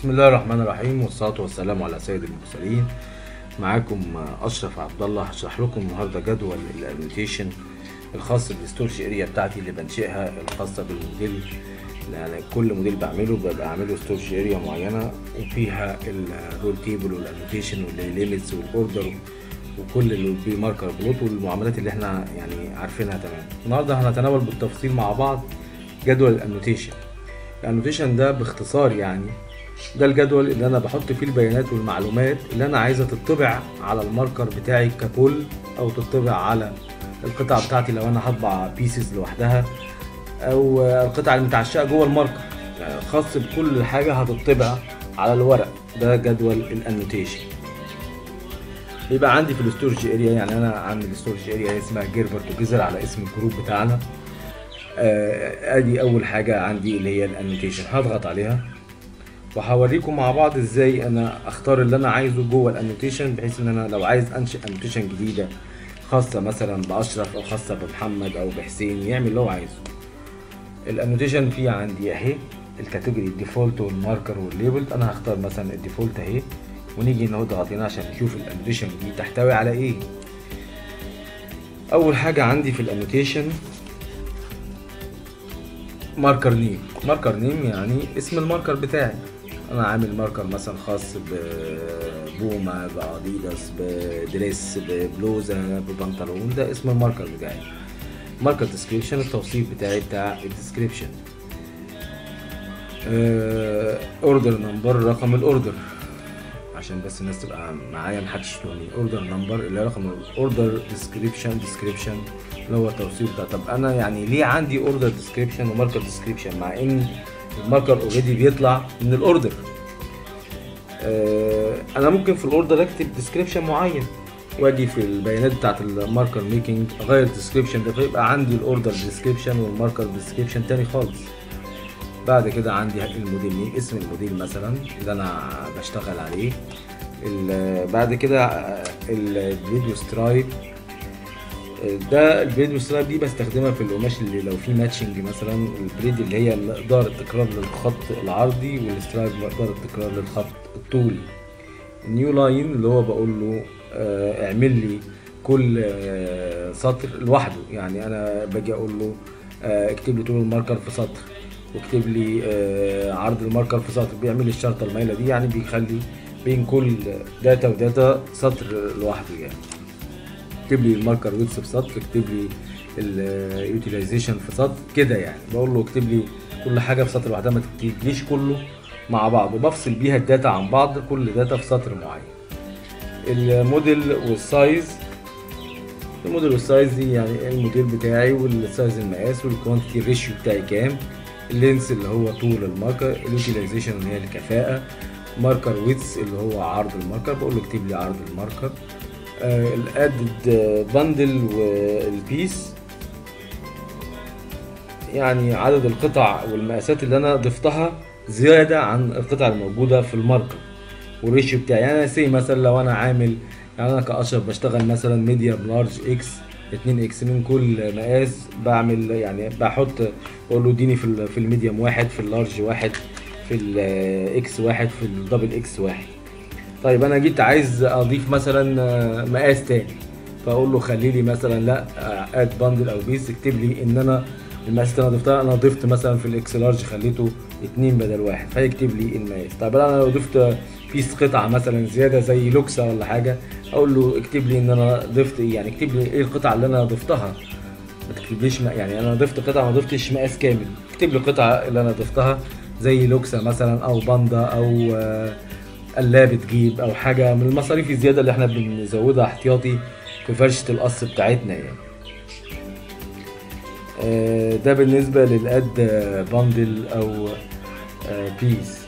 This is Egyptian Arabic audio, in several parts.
بسم الله الرحمن الرحيم والصلاة والسلام على سيد المرسلين معاكم أشرف عبد الله هشرح لكم النهارده جدول الانوتيشن الخاص بالستورج اريا بتاعتي اللي بنشئها الخاصة بالموديل يعني كل موديل بعمله ببقى اعمله ستورج اريا معينة وفيها الرول تيبل والانوتيشن والليميتس والاوردر وكل البي ماركر بلوت والمعاملات اللي احنا يعني عارفينها تمام النهارده هنتناول بالتفصيل مع بعض جدول الانوتيشن الانوتيشن ده باختصار يعني ده الجدول اللي انا بحط فيه البيانات والمعلومات اللي انا عايزه تطبع على الماركر بتاعي ككل او تطبع على القطع بتاعتي لو انا هطبع بيسز لوحدها او القطع المتعشقه جوه الماركر يعني خاص بكل حاجه هتطبع على الورق ده جدول الانوتيشن بيبقى عندي في الستورج اريا يعني انا عندي الستورج اريا اسمها جيربر توجيزر على اسم الجروب بتاعنا آه، ادي اول حاجه عندي اللي هي الانوتيشن هضغط عليها وهوريكم مع بعض ازاي انا اختار اللي انا عايزه جوه الانوتيشن بحيث ان انا لو عايز انشئ انوتيشن جديده خاصه مثلا باشرف او خاصه بمحمد او بحسين يعمل اللي هو عايزه الانوتيشن في عندي اهي الكاتيجوري الديفولت والماركر والليبل انا هختار مثلا الديفولت اهي ونيجي نضغط هنا عشان نشوف الانوتيشن دي تحتوي على ايه اول حاجه عندي في الانوتيشن ماركر نيم ماركر نيم يعني اسم الماركر بتاعي انا عامل ماركر مثلا خاص ببوما باديداس بدريس ببلوزه ببنطلون ده اسم الماركر بتاعي ماركر ديسكريبشن التوصيف بتاعي بتاع الديسكريبشن اوردر نمبر رقم الاوردر عشان بس الناس تبقى معايا محدش يتوهني اوردر نمبر اللي هي رقم الاوردر ديسكريبشن ديسكريبشن اللي هو التوصيف ده طب انا يعني ليه عندي اوردر ديسكريبشن وماركر ديسكريبشن مع ان الماركر اوريدي بيطلع من الاوردر آه انا ممكن في الاوردر اكتب ديسكريبشن معين واجي في البيانات بتاعت الماركر ميكنج اغير الديسكريبشن ده فيبقى عندي الاوردر ديسكريبشن والماركر ديسكريبشن تاني خالص بعد كده عندي الموديل اسم الموديل مثلا اللي انا بشتغل عليه بعد كده الفيديو سترايب ده الفيديو سترايب دي بستخدمها في القماش اللي لو في ماتشنج مثلا البريد اللي هي مقدار التكرار للخط العرضي والسترايب مقدار التكرار للخط الطولي النيو لاين اللي هو بقول له اعمل لي كل سطر لوحده يعني انا باجي اقول له اكتب لي طول الماركر في سطر واكتب لي عرض الماركر في سطر بيعمل لي الشرطه المايله دي يعني بيخلي بين كل داتا وداتا سطر لوحده يعني اكتب لي الماركر ويتس في سطر اكتب لي اليوتيلايزيشن في سطر كده يعني بقول له اكتب لي كل حاجه في سطر لوحدها ما تكتبليش كله مع بعض وبفصل بيها الداتا عن بعض كل داتا في سطر معين الموديل والسايز الموديل والسايز دي يعني الموديل بتاعي والسايز المقاس والكوانتيتي ريشيو بتاعي كام اللينس اللي هو طول الماركر اليوتيلايزيشن اللي هي الكفاءة ماركر ويتس اللي هو عرض الماركر بقول له اكتب لي عرض الماركر آه الادد باندل والبيس يعني عدد القطع والمقاسات اللي انا ضفتها زيادة عن القطع الموجودة في الماركر والريشيو بتاعي يعني انا سي مثلا لو انا عامل يعني انا كاشرف بشتغل مثلا ميديا لارج اكس 2 اكس من كل مقاس بعمل يعني بحط اقول له اديني في في الميديوم واحد في اللارج واحد في الاكس واحد في الدبل اكس واحد طيب انا جيت عايز اضيف مثلا مقاس تاني فاقول له خلي لي مثلا لا اد باندل او بيس اكتب لي ان انا المقاس اللي انا ضفتها انا ضفت مثلا في الاكس لارج خليته اتنين بدل واحد فيكتب لي المقاس طيب انا لو ضفت بيس قطعه مثلا زياده زي لوكسا ولا حاجه اقول له اكتب لي ان انا ضفت ايه يعني اكتب لي ايه القطعه اللي انا ضفتها ما تكتبليش يعني انا ضفت قطعه ما ضفتش مقاس كامل اكتب لي القطعه اللي انا ضفتها زي لوكسا مثلا او باندا او قلابه جيب او حاجه من المصاريف الزياده اللي احنا بنزودها احتياطي في فرشه القص بتاعتنا يعني ده بالنسبه للاد باندل او بيس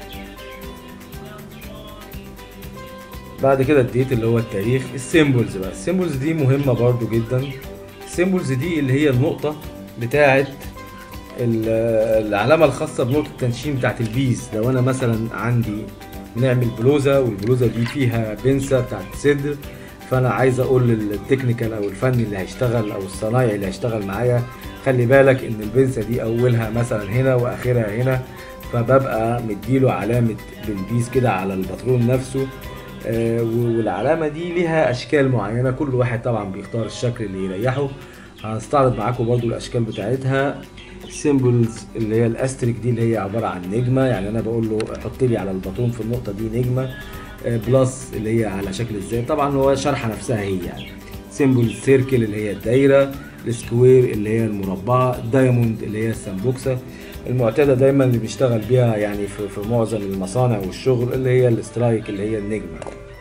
بعد كده الديت اللي هو التاريخ السيمبلز بقى السيمبلز دي مهمه برضو جدا السيمبلز دي اللي هي النقطه بتاعه العلامه الخاصه بنقطه التنشين بتاعه البيس لو انا مثلا عندي بنعمل بلوزه والبلوزه دي فيها بنسه بتاعه صدر فانا عايز اقول للتكنيكال او الفني اللي هيشتغل او الصنايعي اللي هيشتغل معايا خلي بالك ان البنسه دي اولها مثلا هنا واخرها هنا فببقى مديله علامة بالبيس كده على الباترون نفسه آه، والعلامة دي ليها أشكال معينة كل واحد طبعا بيختار الشكل اللي يريحه هنستعرض معاكم برضو الأشكال بتاعتها سيمبلز اللي هي الاستريك دي اللي هي عبارة عن نجمة يعني أنا بقول له حط لي على الباترون في النقطة دي نجمة آه، بلس اللي هي على شكل ازاي طبعا هو شرحة نفسها هي يعني سيمبل سيركل اللي هي الدايرة السكوير اللي هي المربعة دايموند اللي هي السمبوكسة المعتادة دايما اللي بيشتغل بيها يعني في, في معظم المصانع والشغل اللي هي الاسترايك اللي هي النجمة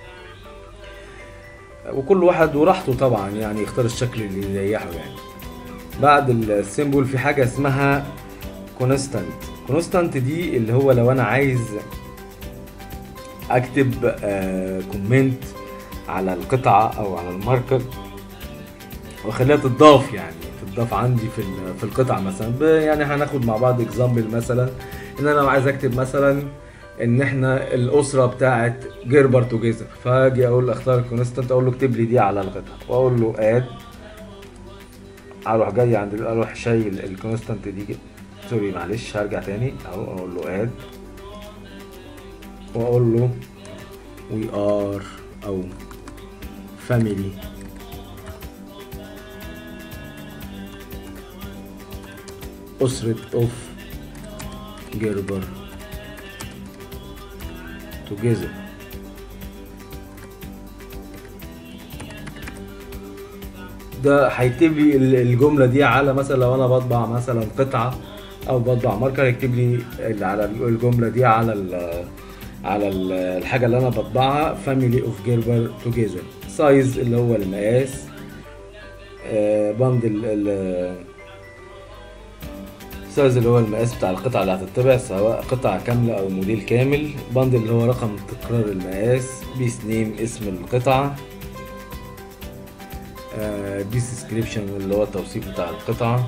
وكل واحد وراحته طبعا يعني يختار الشكل اللي يريحه يعني بعد السيمبل في حاجة اسمها كونستانت كونستانت دي اللي هو لو انا عايز اكتب آه كومنت على القطعة او على الماركر واخليها تضاف يعني تضاف عندي في ال- في القطعة مثلا ب- يعني هناخد مع بعض اكزامبل مثلا ان انا لو عايز اكتب مثلا ان احنا الاسره بتاعت جيربر توجيزر فاجي اقول اختار الكونستنت اقول له اكتب لي دي على القطعه واقول له اد اروح جاي عند ال- اروح شايل الكونستنت دي كده. سوري معلش هرجع تاني اهو اقول له اد واقول له وي ار او فاميلي أسرة أوف جيربر توجيزر ده هيكتب لي ال- الجملة دي على مثلا لو أنا بطبع مثلا قطعة أو بطبع ماركر هيكتب لي ال- على الجملة دي على ال على ال- الحاجة اللي أنا بطبعها فاميلي أوف جيربر توجيزر سايز اللي هو المقاس بندل ال سايز اللي هو المقاس بتاع القطعة اللي هتطبع سواء قطعة كاملة أو موديل كامل بندل اللي هو رقم تكرار المقاس بيس نيم اسم القطعة بيس ديسكريبشن اللي هو التوصيف بتاع القطعة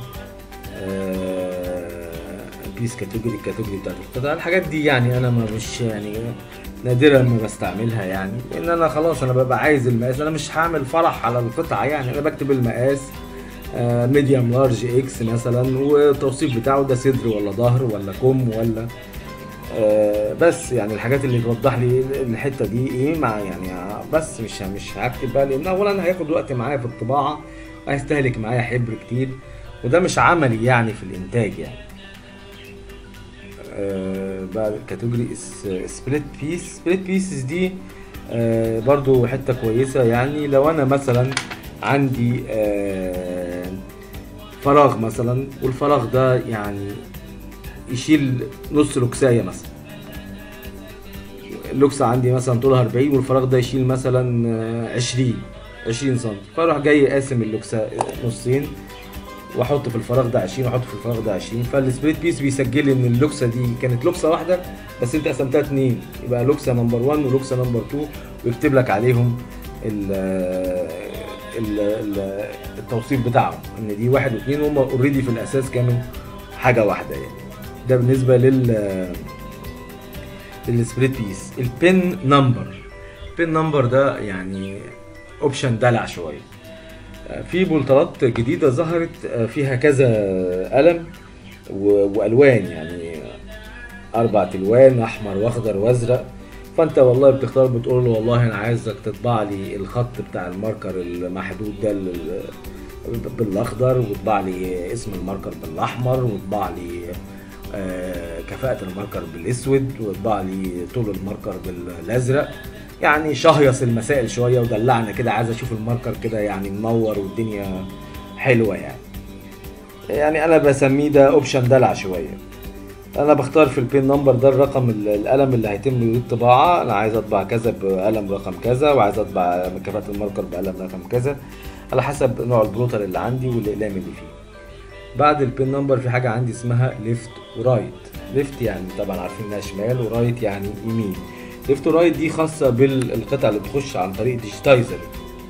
بيس كاتيجوري الكاتيجوري بتاعت القطعة الحاجات دي يعني أنا ما مش يعني نادرا ما بستعملها يعني لأن أنا خلاص أنا ببقى عايز المقاس أنا مش هعمل فرح على القطعة يعني أنا بكتب المقاس ميديوم لارج اكس مثلا والتوصيف بتاعه ده صدر ولا ظهر ولا كم ولا آه، بس يعني الحاجات اللي توضح لي الحته دي ايه مع يعني بس مش مش هكتب بقى لان اولا هياخد وقت معايا في الطباعه هيستهلك معايا حبر كتير وده مش عملي يعني في الانتاج يعني آه، بعد كاتيجوري سبليت بيس سبليت بيسز دي آه، برضو حته كويسه يعني لو انا مثلا عندي آه، فراغ مثلا والفراغ ده يعني يشيل نص لوكسايه مثلا اللوكسة عندي مثلا طولها 40 والفراغ ده يشيل مثلا آه، 20 20 سم فاروح جاي قاسم اللوكسة نصين واحط في الفراغ ده 20 واحط في الفراغ ده 20 فالسبريت بيس بيسجل لي ان اللوكسه دي كانت لوكسه واحده بس انت قسمتها اتنين يبقى لوكسه نمبر 1 ولوكسه نمبر 2 ويكتب لك عليهم ال ال ال التوصيف بتاعهم ان دي واحد واثنين هم اوريدي في الاساس كانوا حاجه واحده يعني ده بالنسبه لل للسبريت بيس البين نمبر البين نمبر ده يعني اوبشن دلع شويه في بولترات جديدة ظهرت فيها كذا قلم و- وألوان يعني أربع ألوان أحمر وأخضر وأزرق فأنت والله بتختار بتقول له والله أنا عايزك تطبع لي الخط بتاع الماركر المحدود ده لل- بالأخضر وتطبع لي اسم الماركر بالأحمر وتطبع لي آه، كفاءة الماركر بالأسود وتطبع لي طول الماركر بالأزرق يعني شهيص المسائل شويه ودلعنا كده عايز اشوف الماركر كده يعني منور والدنيا حلوه يعني يعني انا بسميه ده اوبشن دلع شويه انا بختار في البين نمبر ده الرقم ال- القلم اللي هيتم بيه الطباعه انا عايز اطبع كذا بقلم رقم كذا وعايز اطبع كفاءه الماركر بقلم رقم كذا على حسب نوع البلوتر اللي عندي والاقلام اللي فيه بعد البين نمبر في حاجه عندي اسمها ليفت ورايت ليفت يعني طبعا عارفين انها شمال ورايت يعني يمين ليفت ورايت دي خاصه بالقطع اللي بتخش عن طريق ديجيتايزر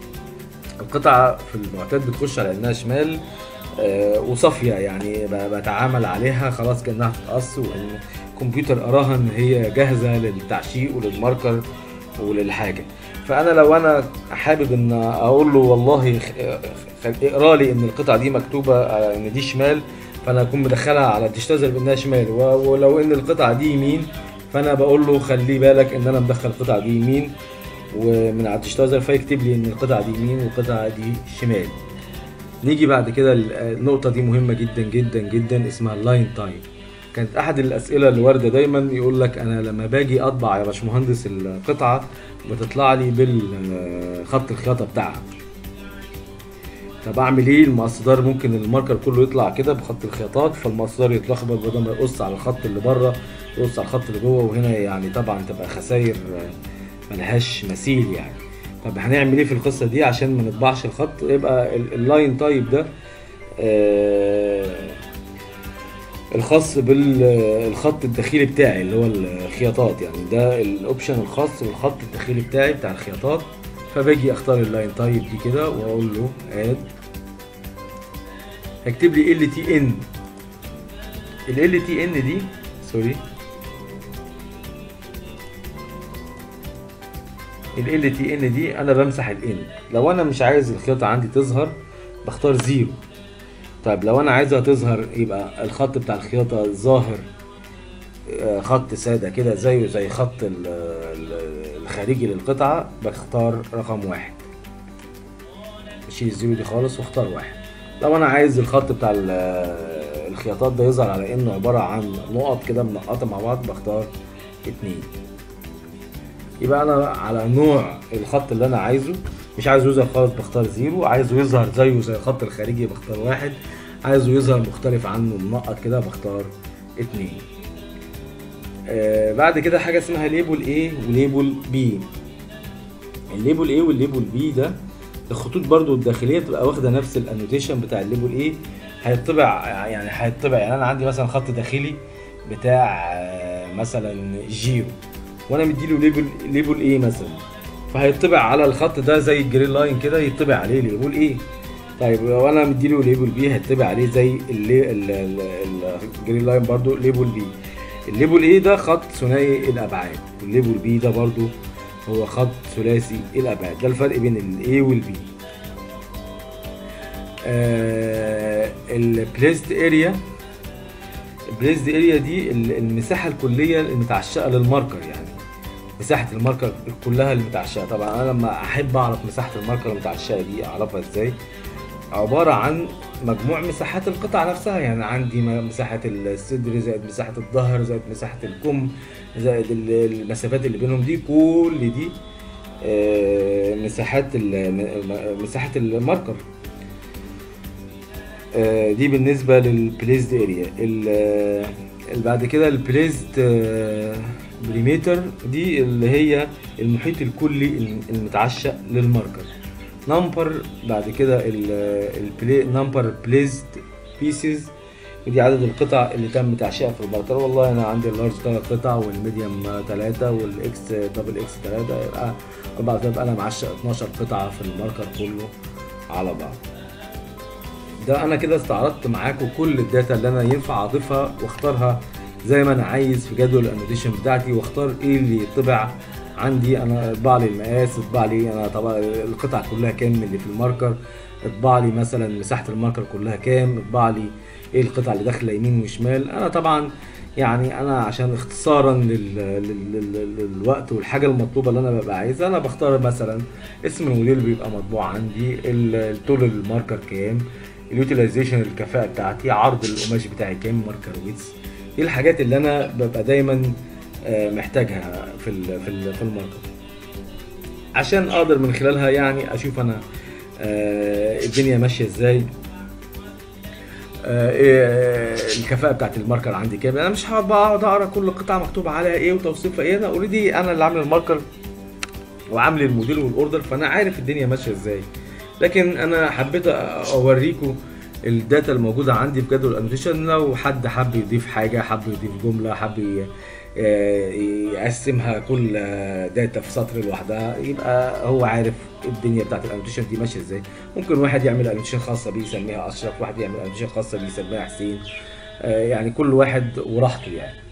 القطعه في المعتاد بتخش على انها شمال آه، وصافيه يعني ب- بتعامل عليها خلاص كانها بتتقص وان الكمبيوتر اراها ان هي جاهزه للتعشيق وللماركر وللحاجه فانا لو انا حابب ان اقول له والله خ- خ- اقرا لي ان القطعه دي مكتوبه آه، ان دي شمال فانا اكون مدخلها على الديجيتايزر بانها شمال و- ولو ان القطعه دي يمين فانا بقول له خلي بالك ان انا مدخل القطعه دي يمين ومن على الديجيتايزر فيكتب لي ان القطعه دي يمين والقطعه دي شمال نيجي بعد كده ال- النقطة دي مهمة جدا جدا جدا اسمها اللاين تايم كانت أحد الأسئلة اللي واردة دايما يقول لك أنا لما باجي أطبع يا باشمهندس القطعة بتطلع لي بالخط الخياطة بتاعها طب أعمل إيه المقصدار ممكن الماركر كله يطلع كده بخط الخياطات فالمقصدار يتلخبط بدل ما يقص على الخط اللي بره يقص على الخط اللي جوه وهنا يعني طبعا تبقى خساير آه، ملهاش مثيل يعني طب هنعمل ايه في القصه دي عشان ما نطبعش الخط يبقى ال- اللاين تايب ده آه، الخاص بالخط الداخلي بتاعي اللي هو الخياطات يعني ده الاوبشن الخاص بالخط الداخلي بتاعي بتاع الخياطات فباجي اختار اللاين تايب دي كده واقول له اد هكتب لي ال تي ان ال تي ان دي سوري ال تي ان دي انا بمسح الان لو انا مش عايز الخياطه عندي تظهر بختار زيرو طيب لو انا عايزها تظهر يبقى الخط بتاع الخياطه ظاهر آه، خط ساده كده زيه زي خط ال- ال- الخارجي للقطعه بختار رقم واحد اشيل الزيرو دي خالص واختار واحد لو انا عايز الخط بتاع ال- الخياطات ده يظهر على انه عباره عن نقط كده منقطه مع بعض بختار اتنين يبقى انا على نوع الخط اللي انا عايزه مش عايزه يظهر خالص بختار زيرو عايزه يظهر زيه زي الخط الخارجي بختار واحد عايزه يظهر مختلف عنه منقط كده بختار اتنين آه بعد كده حاجه اسمها ليبل A وليبل B الليبل A والليبل B ده الخطوط برضو الداخليه بتبقى واخده نفس الانوتيشن بتاع الليبل A هيطبع يعني هيطبع يعني انا عندي مثلا خط داخلي بتاع آه، مثلا جيرو وانا مديله ليبل ليبل ايه مثلا فهيطبع على الخط ده زي الجرين لاين كده يطبع عليه ليبل ايه طيب لو انا مديله ليبل بي هيطبع عليه زي اللي ال- ال- ال- الجرين لاين برضو ليبل بي الليبل ايه ده خط ثنائي الابعاد والليبل بي ده برضو هو خط ثلاثي الابعاد ده الفرق بين الاي والبي آه البليست اريا البليزد اريا دي ال- المساحه الكليه المتعشقه للماركر يعني مساحه الماركر كلها المتعشقه طبعا انا لما احب اعرف مساحه الماركر المتعشقه دي اعرفها ازاي عباره عن مجموع مساحات القطع نفسها يعني عندي م- مساحه الصدر زائد مساحه الظهر زائد مساحه الكم زائد ال- المسافات اللي بينهم دي كل دي آه، مساحات ال- م- م- مساحه الماركر آه، دي بالنسبه للبليزد اريا بعد كده البليزد بريميتر دي اللي هي المحيط الكلي المتعشق للماركر نمبر بعد كده البلاي نمبر بليزد بيسز ودي عدد القطع اللي تم تعشيقها في الماركر والله انا عندي اللارج ثلاث قطع والميديوم ثلاثة والاكس دبل اكس ثلاثة يبقى اربعة يبقى انا معشق 12 قطعة في الماركر كله على بعض ده انا كده استعرضت معاكم كل الداتا اللي انا ينفع اضيفها واختارها زي ما انا عايز في جدول الانوتيشن بتاعتي واختار ايه اللي يطبع عندي انا اطبع لي المقاس اطبع لي انا طبعا القطع كلها كام اللي في الماركر اطبع لي مثلا مساحه الماركر كلها كام اطبع لي ايه القطع اللي داخله يمين وشمال انا طبعا يعني انا عشان اختصارا لل... لل... لل... للوقت والحاجه المطلوبه اللي انا ببقى عايزها انا بختار مثلا اسم الموديل اللي بيبقى مطبوع عندي ال- الطول الماركر كام اليوتيلايزيشن الكفاءه بتاعتي عرض القماش بتاعي كام ماركر ويتس دي الحاجات اللي انا ببقى دايما آه، محتاجها في ال في ال في الماركر عشان اقدر من خلالها يعني اشوف انا آه، الدنيا ماشيه ازاي آه، إيه الكفاءه بتاعت الماركر عندي كام انا مش هقعد بقى اقعد اقرا كل قطعه مكتوب عليها ايه وتوصيفها ايه انا اوريدي انا اللي عامل الماركر وعامل الموديل والاوردر فانا عارف الدنيا ماشيه ازاي لكن انا حبيت اوريكم الداتا الموجوده عندي في جدول الانوتيشن لو حد حب يضيف حاجه حب يضيف جمله حب ي- آه، يقسمها كل آه، داتا في سطر لوحدها يبقى هو عارف الدنيا بتاعت الانوتيشن دي ماشيه ازاي ممكن واحد يعمل انوتيشن خاصه بيه يسميها اشرف واحد يعمل انوتيشن خاصه بيه يسميها حسين آه، يعني كل واحد وراحته يعني